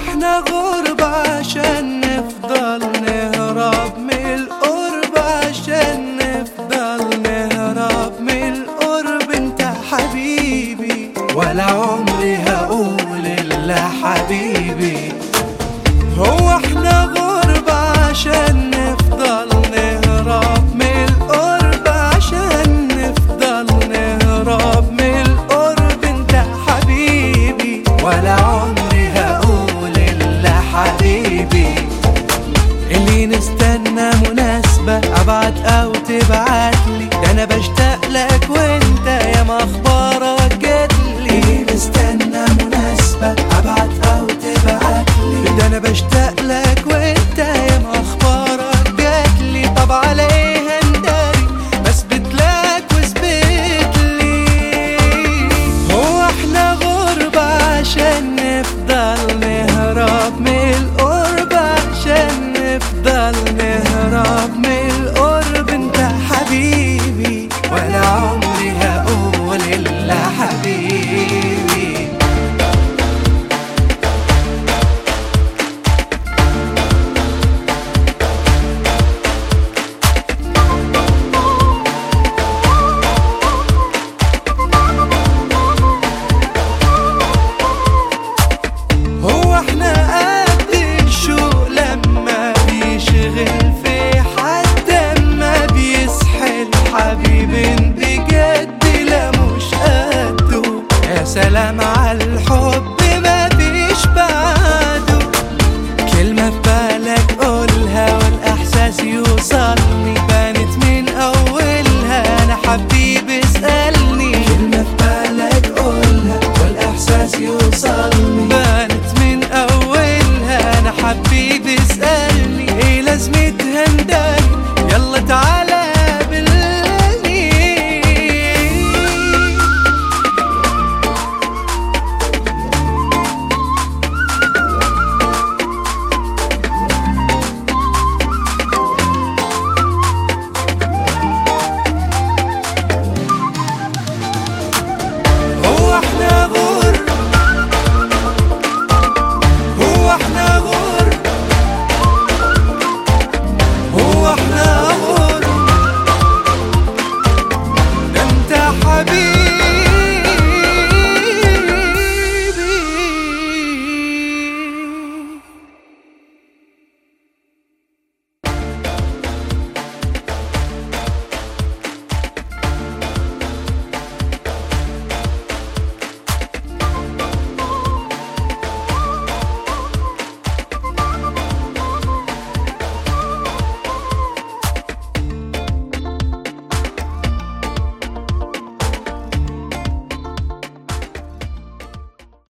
احنا غربة عشان نفضل نهرب من القرب عشان نفضل نهرب من القرب انت حبيبي ولا عمري هقول الا حبيبي هو احنا غربة عشان نفضل نهرب من القرب عشان نفضل نهرب من القرب انت حبيبي ولا عمري هقول الا حبيبي اللي نستنى مناسبة ابعت او تبعتلي ده انا بشتاق لك وانت يا ما اخبارك جاتلي اللي نستنى مناسبة ابعت او تبعتلي ده انا بشتاق لك وانت يا ما اخبارك جاتلي طب على ايه هنداري بثبت لك واثبت لي هو احنا غربة عشان نفضل نهرب من القرب عشان نفضل نهرب من القرب انت حبيبي ولا عمري هقول الا حبيبي هو احنا قد الشوق لما بيشغل في حد اما بيسحل حبيب بجد لا مش قده يا سلام على الحب ما فيش بعده كلمة في بالك قولها والإحساس يوصلني بانت من أولها أنا حبيبي اسألني كلمة في بالك قولها والإحساس يوصلني